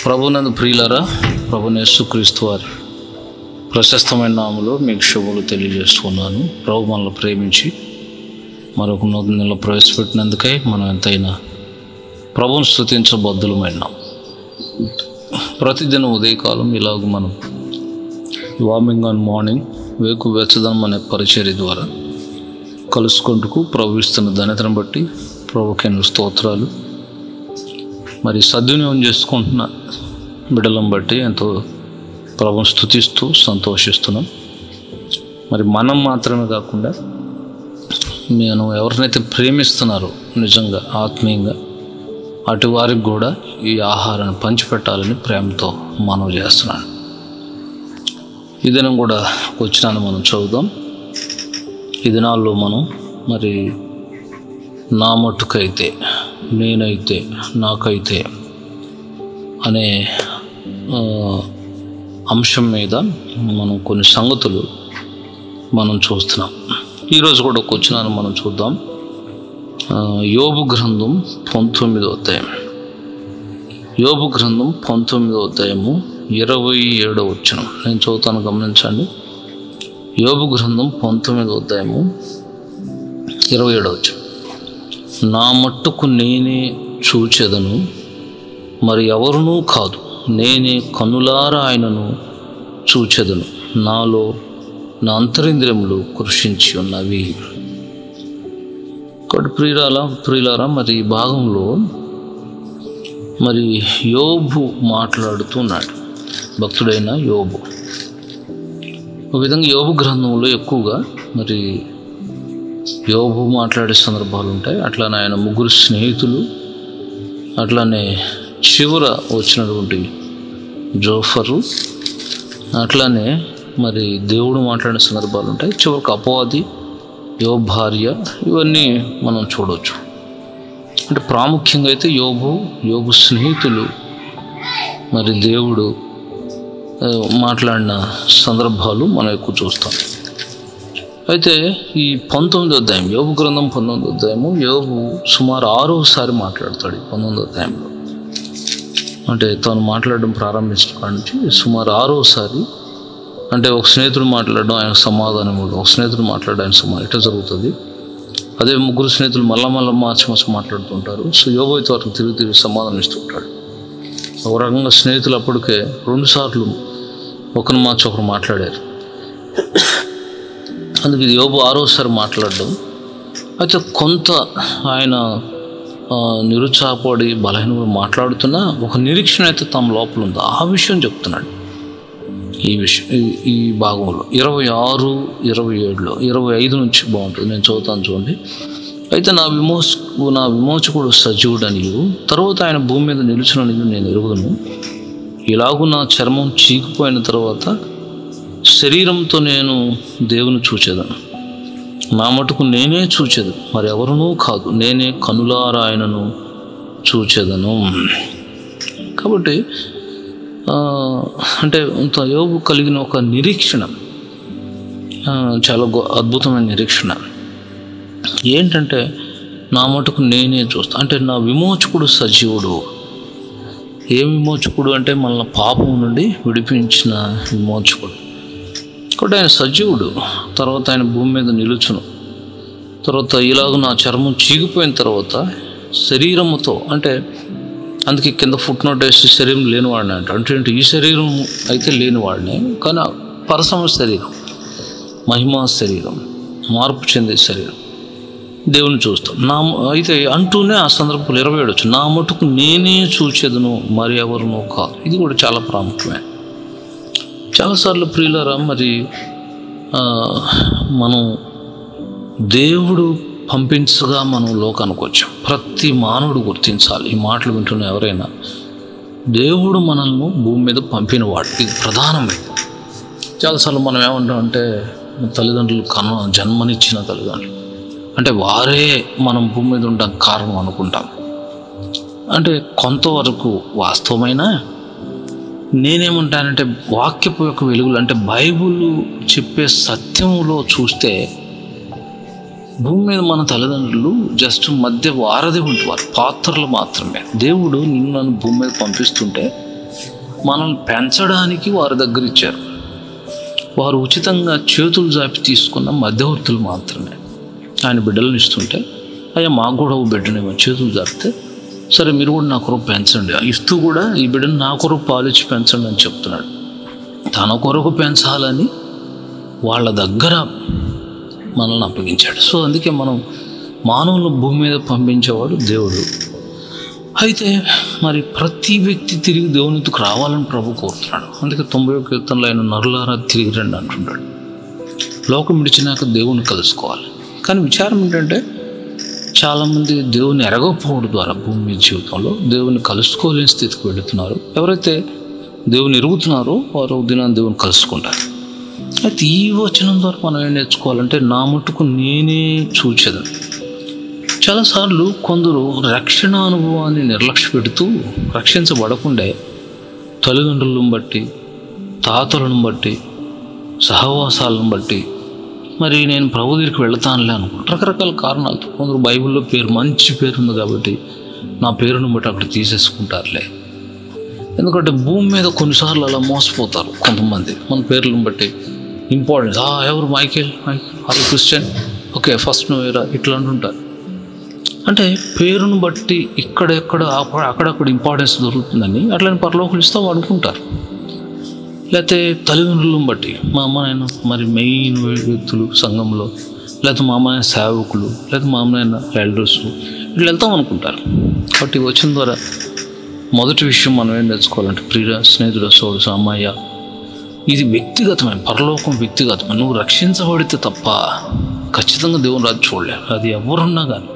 ప్రభునందు ప్రియులరా ప్రభుని యేసుక్రీస్తు వారి ప్రశస్తమైన నామలో మీకు శుభములు తెలియజేస్తున్నాను ప్రభు మనల్ని ప్రేమించి మరొక నూతన నెల ప్రవేశపెట్టినందుకై మనం ఎంతైనా ప్రభుని స్థుతించబద్దులమైనాం ప్రతిదినం ఉదయకాలం ఇలాగ మనం వార్మింగ్ ఆన్ మార్నింగ్ వేకు వెచ్చదనం అనే పరిచర్య ద్వారా కలుసుకుంటూ ప్రభు ఇస్తున్న ధన్యతను బట్టి ప్రభుకైన స్తోత్రాలు మరి సద్వినియోగం చేసుకుంటున్న బిడ్డలను బట్టి ఎంతో ప్రభుని స్థుతిస్తూ సంతోషిస్తున్నాం మరి మనం మాత్రమే కాకుండా నేను ఎవరినైతే ప్రేమిస్తున్నారో నిజంగా ఆత్మీయంగా అటు వారికి కూడా ఈ ఆహారాన్ని పంచిపెట్టాలని ప్రేమతో మనవి చేస్తున్నాను ఈ దినం కూడా వచ్చినాను మనం చదువుదాం ఈ దినాల్లో మనం మరి నా మట్టుకైతే నేనైతే నాకైతే అనే ఆ, అంశం మీద మనం కొన్ని సంగతులు మనం చూస్తున్నాం ఈరోజు కూడా ఒక వచ్చినాను మనం చూద్దాం ఆ, యోబు గ్రంథం పంతొమ్మిదో అధ్యాయం యోబు గ్రంథం పంతొమ్మిదో అధ్యాయము ఇరవై ఏడో వచ్చిన నేను చదువుతాను గమనించండి యోబు గ్రంథం పంతొమ్మిదో అధ్యాయము ఇరవై ఏడో వచ్చిన నా మట్టుకు నేనే చూచెదను మరి ఎవరునూ కాదు నేనే కనులారా ఆయనను చూచెదను నాలో నా అంతరింద్రియములు కృషించి ఉన్నవి కాబట్టి ప్రియురాల ప్రియులారా మరి ఈ భాగంలో మరి యోబు మాట్లాడుతున్నాడు భక్తుడైన యోబు ఒక విధంగా యోబు గ్రంథంలో ఎక్కువగా మరి యోబు మాట్లాడే సందర్భాలు ఉంటాయి అట్లానే ఆయన ముగ్గురు స్నేహితులు అట్లానే చివర వచ్చినటువంటి జోఫరు అట్లానే మరి దేవుడు మాట్లాడిన సందర్భాలు ఉంటాయి చివరికి అపవాది యోబు భార్య ఇవన్నీ మనం చూడవచ్చు అంటే ప్రాముఖ్యంగా అయితే యోబు యోబు స్నేహితులు మరి దేవుడు ఆ, మాట్లాడిన సందర్భాలు మనం ఎక్కువ చూస్తాం అయితే ఈ పంతొమ్మిదో అధ్యాయం యోబు గ్రంథం పంతొమ్మిదో అధ్యాయము యోబు సుమారు ఆరోసారి మాట్లాడతాడు ఈ పంతొమ్మిదో అధ్యాయంలో అంటే తను మాట్లాడడం ప్రారంభించిన కాడి నుంచి సుమారు ఆరోసారి అంటే ఒక స్నేహితుడు మాట్లాడడం ఆయన సమాధానం ఇవ్వడం ఒక స్నేహితుడు మాట్లాడడం ఆయన సమాధానం ఇట్లా జరుగుతుంది అదే ముగ్గురు స్నేహితులు మళ్ళా మళ్ళా మార్చి మార్చి మాట్లాడుతుంటారు సో యోబు అయితే వారికి తిరిగి తిరిగి సమాధానం ఇస్తుంటాడు ఒక రకంగా స్నేహితులు అప్పటికే రెండుసార్లు ఒకరిని మార్చి ఒకరు మాట్లాడారు అందుకు ఇది యోబు ఆరోసారి మాట్లాడడం అయితే కొంత ఆయన ఆ, నిరుత్సాహపడి బలహీన మాట్లాడుతున్నా ఒక నిరీక్షణ అయితే తమ లోపల ఉంది ఆ విషయం చెప్తున్నాడు ఈ విషయం ఈ- ఈ భాగంలో ఇరవై ఆరు ఇరవై ఏడులో ఇరవై ఐదు నుంచి బాగుంటుంది నేను చదువుతాను చూడండి అయితే నా విమోచ నా విమోచకుడు సజీవుడనియు తర్వాత ఆయన భూమి మీద నిలుచుననియు నేను ఎరుగును ఇలాగూ నా చర్మం చీకిపోయిన తర్వాత శరీరంతో నేను దేవుని చూచేదను నా మటుకు నేనే చూచేది మరి ఎవరునూ కాదు నేనే కనులారా ఆయనను చూచేదను కాబట్టి ఆ, అంటే ఇంత యోగు కలిగిన ఒక నిరీక్షణ ఆ, చాలా గొ- అద్భుతమైన నిరీక్షణ ఏంటంటే నా మటుకు నేనే చూస్తా అంటే నా విమోచకుడు సజీవుడు ఏ విమోచకుడు అంటే మన పాపం నుండి విడిపించిన విమోచకుడు కాబట్టి ఆయన సజీవుడు తర్వాత ఆయన భూమి మీద నిలుచును తర్వాత ఇలాగ నా చర్మం చీగిపోయిన తర్వాత శరీరముతో అంటే అందుకే కింద ఫుట్ నోట్ వేసి శరీరం లేనివాడిని అంట అంటే ఏంటి? ఈ శరీరం అయితే లేనివాడిని కానీ ఆ పరసమ శరీరం మహిమా శరీరం మార్పు చెందే శరీరం దేవుని చూస్తాం నా అయితే అంటూనే ఆ సందర్భంలో ఇరవై ఏడు నా మటుకు నేనే చూచేదను మరి ఎవరునో కాదు ఇది కూడా చాలా ప్రాముఖ్యమే చాలాసార్లు ప్రియులరా మరి ఆ, మనం దేవుడు పంపించగా మనం లోకానికి వచ్చాం ప్రతి మానవుడు గుర్తించాలి ఈ మాటలు వింటున్న ఎవరైనా దేవుడు మనల్ని భూమి మీద పంపినవాడు ఇది ప్రధానమైనది చాలాసార్లు మనం ఏమంటాం అంటే తల్లిదండ్రులు కన జన్మనిచ్చిన తల్లిదండ్రులు అంటే వారే మనం భూమి మీద ఉండడానికి కారణం అనుకుంటాం అంటే కొంతవరకు వాస్తవమైన నేనేమంటానంటే వాక్యపు యొక్క వెలుగులు అంటే బైబుల్ చెప్పే సత్యంలో చూస్తే భూమి మీద మన తల్లిదండ్రులు జస్ట్ మధ్య వారధి ఉంటువారు పాత్రలు మాత్రమే దేవుడు నిన్ను నన్ను భూమి మీద పంపిస్తుంటే మనల్ని పెంచడానికి వారి దగ్గర ఇచ్చారు వారు ఉచితంగా చేతులు జాపి తీసుకున్న మధ్యవర్తులు మాత్రమే ఆయన బిడ్డలను ఇస్తుంటే అయ్యా మాకు కూడా ఓ బిడ్డనేమో చేతులు జాపితే సరే మీరు కూడా నా కొరకు పెంచండి ఇస్తూ కూడా ఈ బిడ్డను నా కొరకు పాలిచ్చి పెంచండి అని చెప్తున్నాడు తన కొరకు పెంచాలని వాళ్ళ దగ్గర మనల్ని అప్పగించాడు సో అందుకే మనం మానవులను భూమి మీద పంపించేవాడు దేవుడు అయితే మరి ప్రతి వ్యక్తి తిరిగి దేవునితో రావాలని ప్రభు కోరుతున్నాడు అందుకే తొంభై ఒక కీర్తనలో ఆయన నరులారా తిరిగి రండి అంటున్నాడు లోకం విడిచినాక దేవుని కలుసుకోవాలి కానీ విచారం ఏంటంటే చాలామంది దేవుని ఎరగకపోవడం ద్వారా భూమి మీద జీవితంలో దేవుని కలుసుకోలేని స్థితికి వెళుతున్నారు ఎవరైతే దేవుని ఎరుగుతున్నారో వారు దినాన్ని దేవుని కలుసుకుంటారు అయితే ఈ వచనం ద్వారా మనం ఏం నేర్చుకోవాలంటే నా మటుకు నేనే చూచేదని చాలాసార్లు కొందరు రక్షణ అనుభవాన్ని నిర్లక్ష్య పెడుతూ రక్షించబడకుండే తల్లిదండ్రులను బట్టి తాతలను బట్టి సహవాసాలను బట్టి మరి నేను ప్రభు దగ్గరికి వెళతానులే అనుకుంటా రకరకాల కారణాలతో కొందరు బైబిల్లో పేరు మంచి పేరు ఉంది కాబట్టి నా పేరును బట్టి అక్కడ తీసేసుకుంటారులే ఎందుకంటే భూమి మీద కొన్నిసార్లు అలా మోసపోతారు కొంతమంది మన పేర్లను బట్టి ఇంపార్టెన్స్ ఆ ఎవరు Michael Michael are Christian okay first నువ్వు ఏరా ఇట్లా అంటుంటారు అంటే పేరును బట్టి ఇక్కడెక్కడ అక్కడ- అక్కడక్కడ ఇంపార్టెన్స్ దొరుకుతుందని అట్లని పరలోకలు ఇస్తాం అనుకుంటారు లేకపోతే తల్లిదండ్రులను బట్టి మా అమ్మ నాయన మరి మెయిన్ వ్యక్తులు సంఘంలో లేకపోతే మా అమ్మ నాయన సేవకులు లేకపోతే మా అమ్మ నాయన ఎల్డర్స్ ఇట్లా వెళ్తాం అనుకుంటారు కాబట్టి వచ్చిన ద్వారా మొదటి విషయం మనం ఏం నేర్చుకోవాలంటే ప్రియ స్నేహితుడు సోడు అమ్మాయ్య ఇది వ్యక్తిగతమైన పరలోకం వ్యక్తిగతమైన నువ్వు రక్షించబడితే తప్ప ఖచ్చితంగా దేవుని రాజు చూడలేరు అది ఎవరున్నా కానీ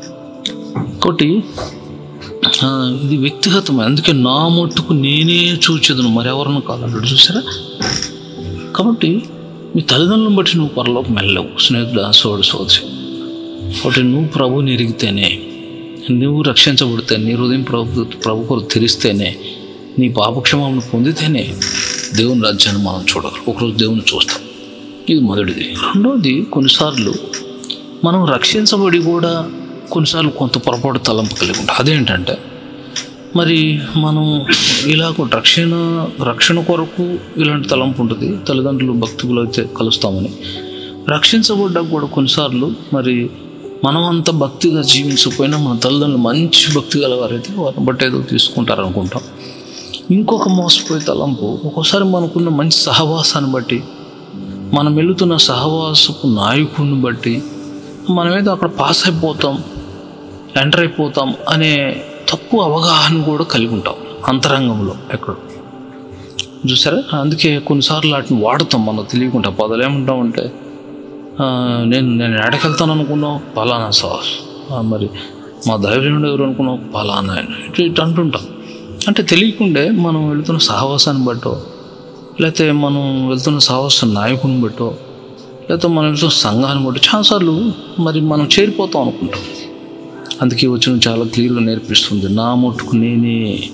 కాబట్టి ఆ, ఇది వ్యక్తిగతమే అందుకే నా మట్టుకు నేనే చూచేదను మరెవరిని కాదంటాడు చూసారా కాబట్టి మీ తల్లిదండ్రులను బట్టి నువ్వు పరలోకం వెళ్ళవు స్నేహితుడు సోడు సోదరి కాబట్టి నువ్వు ప్రభుని ఎరిగితేనే నువ్వు రక్షించబడితే నీ హృదయం ప్రభు ప్రభు కొరకు తెరిస్తేనే నీ పాపక్షమాలను పొందితేనే దేవుని రాజ్యాన్ని మనం చూడాలి ఒకరోజు దేవుని చూస్తాం ఇది మొదటిది రెండవది కొన్నిసార్లు మనం రక్షించబడి కూడా కొన్నిసార్లు కొంత పొరపాటు తలంపు కలిగి ఉంటాం అదేంటంటే మరి మనం ఇలా కూడా రక్షణ రక్షణ కొరకు ఇలాంటి తలంపు ఉంటుంది తల్లిదండ్రులు భక్తులు అయితే కలుస్తామని రక్షించబడ్డా కూడా కొన్నిసార్లు మరి మనం అంత భక్తిగా జీవించకపోయినా మన తల్లిదండ్రులు మంచి భక్తి గలవారైతే వారిని బట్టి ఏదో తీసుకుంటారు అనుకుంటాం ఇంకొక మోసపోయే తలంపు ఒక్కోసారి మనకున్న మంచి సహవాసాన్ని బట్టి మనం వెళుతున్న సహవాసపు నాయకుడిని బట్టి మనమేదో అక్కడ పాస్ అయిపోతాం ఎంటర్ అయిపోతాం అనే తప్పు అవగాహన కూడా కలిగి ఉంటాం అంతరంగంలో ఎక్కడ చూసారా అందుకే కొన్నిసార్లు వాటిని వాడుతాం మనకు తెలియకుండా పదలు ఏమంటామంటే ఆ, నేను నేను ఎడకెళ్తాను అనుకున్నావు పలానా సార్ ఆ, మరి మా దైవజనుడు ఎవరు అనుకున్నావు పలానా ఆయన ఇటు ఇటు అంటుంటాం అంటే తెలియకుండే మనం వెళుతున్న సహవాసాన్ని బట్టో లేకపోతే మనం వెళ్తున్న సహవాస నాయకుని బట్టో లేకపోతే మనం వెళ్తున్న సంఘాన్ని బట్టి చాలాసార్లు మరి మనం చేరిపోతాం అనుకుంటాం అందుకే వచ్చిన చాలా క్లియర్గా నేర్పిస్తుంది నా మటుకు నేనే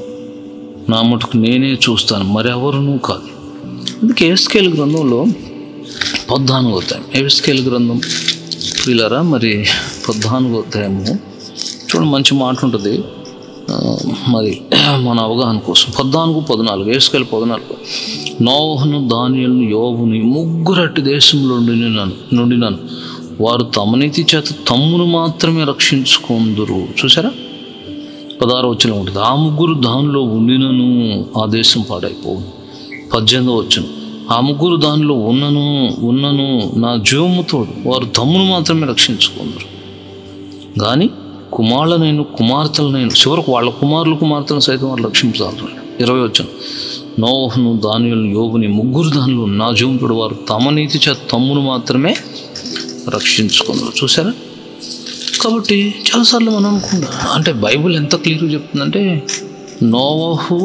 నా మటుకు నేనే చూస్తాను మరి ఎవరునూ కాదు అందుకే ఏస్కేల్ గ్రంథంలో పద్నాలుగు అధ్యాయం ఏస్కేల్ గ్రంథం ప్రియులరా మరి పద్నాలుగు అధ్యాయము చూడండి మంచి మాట ఉంటుంది ఆ, మరి మన అవగాహన కోసం పద్నాలుగు పద్నాలుగు ఏసుకెళ్ళి పద్నాలుగు నోహను దానియలను యోబుని ముగ్గురట్టి దేశంలో నుండినాను నుండినాను వారు తమ నీతి చేత తమ్మును మాత్రమే రక్షించుకుందురు చూసారా పదహారు వచ్చిన ఉంటుంది ఆ ముగ్గురు దానిలో ఉండినను ఆ దేశం పాడైపోవు పద్దెనిమిదో వచ్చును ఆ ముగ్గురు దానిలో ఉన్నను ఉన్నను నా జీవముతోడు వారు తమ్మును మాత్రమే రక్షించుకుందరు కానీ కుమారులనైన కుమార్తెలనైన చివరకు వాళ్ళ కుమారులు కుమార్తెలను సైతం వారు రక్షించాలి ఇరవై వచ్చాను నోహను దానియులను యోగుని ముగ్గురు దానిలో నా జీవంతుడు వారు తమ నీతి చేత తమ్మును మాత్రమే రక్షించుకుందరు చూసారా కాబట్టి చాలాసార్లు మనం అనుకుంటాం అంటే బైబిల్ ఎంత క్లియర్గా చెప్తుందంటే నోవహు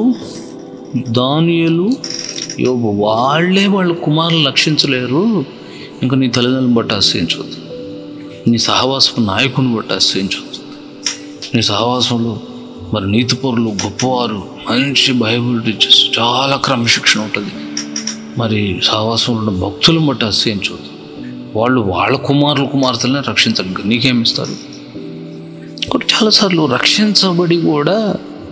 దానియలు యోబు వాళ్ళే వాళ్ళ కుమారులు రక్షించలేరు ఇంకా నీ తల్లిదండ్రులను బట్టి ఆశ్రయించవద్దు నీ సహవాసపు నాయకుని బట్టి ఆశ్రయించవద్దు నీ సహవాసంలో మరి నీతిపరులు గొప్పవారు మంచి బైబిల్ టీచర్స్ చాలా క్రమశిక్షణ ఉంటుంది మరి సహవాసంలో ఉన్న భక్తులను బట్టి ఆశ్రయించవద్దు వాళ్ళు వాళ్ళ కుమారులు కుమార్తెలనే రక్షించరు ఇంకా నీకేమిస్తారు కాబట్టి చాలాసార్లు రక్షించబడి కూడా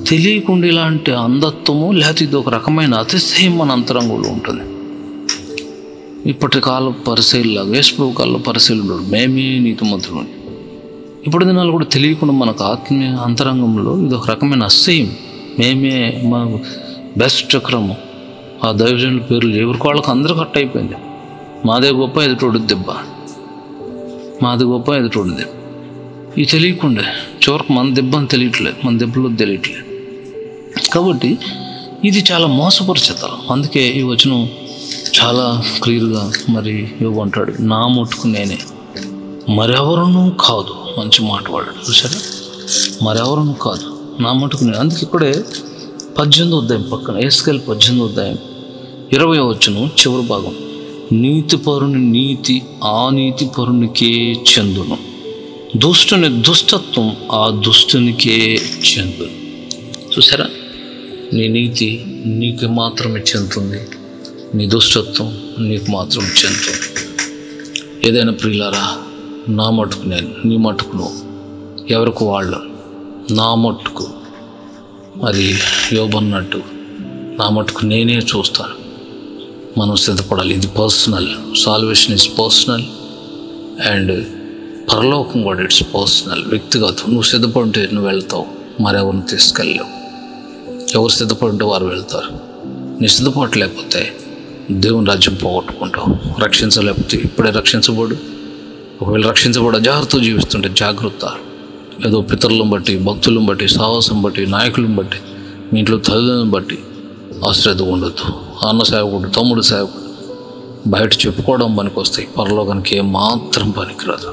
తెలియకుండా ఇలాంటి అంధత్వము లేకపోతే ఇది ఒక రకమైన అతిశయం మన అంతరంగంలో ఉంటుంది ఇప్పటి కాల పరిశీలిలాగా వేసుప్రభు కాలంలో పరిశీలు మేమే నీతిమంతులు ఇప్పుడు దినాలు కూడా తెలియకుండా మనకు ఆత్మీయ అంతరంగంలో ఇది ఒక రకమైన అసహ్యం మేమే మా బెస్ట్ చక్రము ఆ దైవజనుల పేర్లు ఎవరికి వాళ్ళకి అందరూ కట్ అయిపోయింది మాదే గొప్ప ఎదుటోడు దెబ్బ మాది గొప్ప ఎదుటోడు దెబ్బ ఇది తెలియకుండా చివరికి మన దెబ్బ అని తెలియట్లేదు మన దెబ్బలో తెలియట్లేదు కాబట్టి ఇది చాలా మోసపరిచేతరం అందుకే ఈ వచనం చాలా క్లియర్గా మరి ఇవ్వంటాడు నా మట్టుకు నేనే మరెవరనూ కాదు మంచి మాట వాడాడు చూసారా మరెవరనూ కాదు నా మటుకు నేను అందుకే ఇక్కడే పద్దెనిమిది ఉదయం పక్కన ఏసుకెళ్ళి పద్దెనిమిది ఉదయం ఇరవై వచ్చును చివరి భాగం నీతి పరుని నీతి ఆ నీతి పరునికే చెందును దుష్టుని దుష్టత్వం ఆ దుష్టునికే చెందును చూసారా నీ నీతి నీకు మాత్రమే చెందుతుంది నీ దుష్టత్వం నీకు మాత్రం చెందుతుంది ఏదైనా ప్రియులారా నా మటుకు నేను నీ మటుకు నువ్వు ఎవరికి వాళ్ళు నా మట్టుకు అది యోబన్నట్టు నా మటుకు నేనే చూస్తాను మనం సిద్ధపడాలి ఇది personal salvation is personal and పరలోకం కూడా ఇట్స్ పర్సనల్ వ్యక్తిగతం నువ్వు సిద్ధపడితే నువ్వు వెళ్తావు మరెవరిని తీసుకెళ్ళలేవు ఎవరు సిద్ధపడితే వారు వెళ్తారు నీ సిద్ధపడలేకపోతే దేవుని రాజ్యం పోగొట్టుకుంటావు రక్షించలేకపోతే ఇప్పుడే రక్షించబడు ఒకవేళ రక్షించబడ జాగ్రత్త జీవిస్తుంటే జాగ్రత్త ఏదో పితరులను బట్టి భక్తులను బట్టి సాహసం బట్టి నాయకులను బట్టి మీ ఇంట్లో తల్లిదండ్రులను బట్టి అశ్రద్ధ ఉండొద్దు అన్న సేవకుడు తమ్ముడు సేవకుడు బయట చెప్పుకోవడం పనికి వస్తాయి పరలోకానికి ఏం మాత్రం పనికిరాదు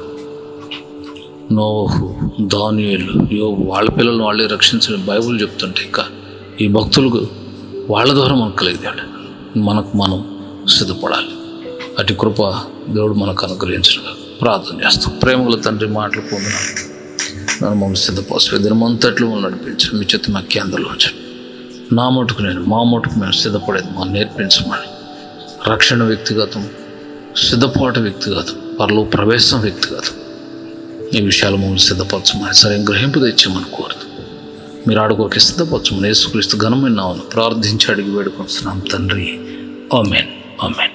నోహు దానియులు యో వాళ్ళ పిల్లలను వాళ్ళే రక్షించడం బైబుల్ చెప్తుంటే ఇంకా ఈ భక్తులకు వాళ్ళ ద్వారా మనకు కలిగింది మనకు మనం సిద్ధపడాలి అటు కృప దేవుడు మనకు అనుగ్రహించడం ప్రార్థన చేస్తాం ప్రేమల తండ్రి మాటలు పొందిన నన్ను మమ్మల్ని సిద్ధపోసు దినమంతట్లో నడిపించు మీ చేతి మా కేంద్రంలో ఉంచండి నా మటుకు నేను మా మటుకు మేము సిద్ధపడేది మా నేర్పించమని రక్షణ వ్యక్తిగతం సిద్ధపాటు వ్యక్తిగతం పరలో ప్రవేశం వ్యక్తిగతం ఈ విషయాలు మమ్మల్ని సిద్ధపరచమని సరే గ్రహింపు తెచ్చామని కోరుతూ మీరు ఆడుకోకి సిద్ధపరచమని యేసుక్రీస్తు ఘనమైన నామమున ప్రార్థించి అడిగి వేడుకొస్తున్నాం తండ్రి ఆమెన్ ఆమెన్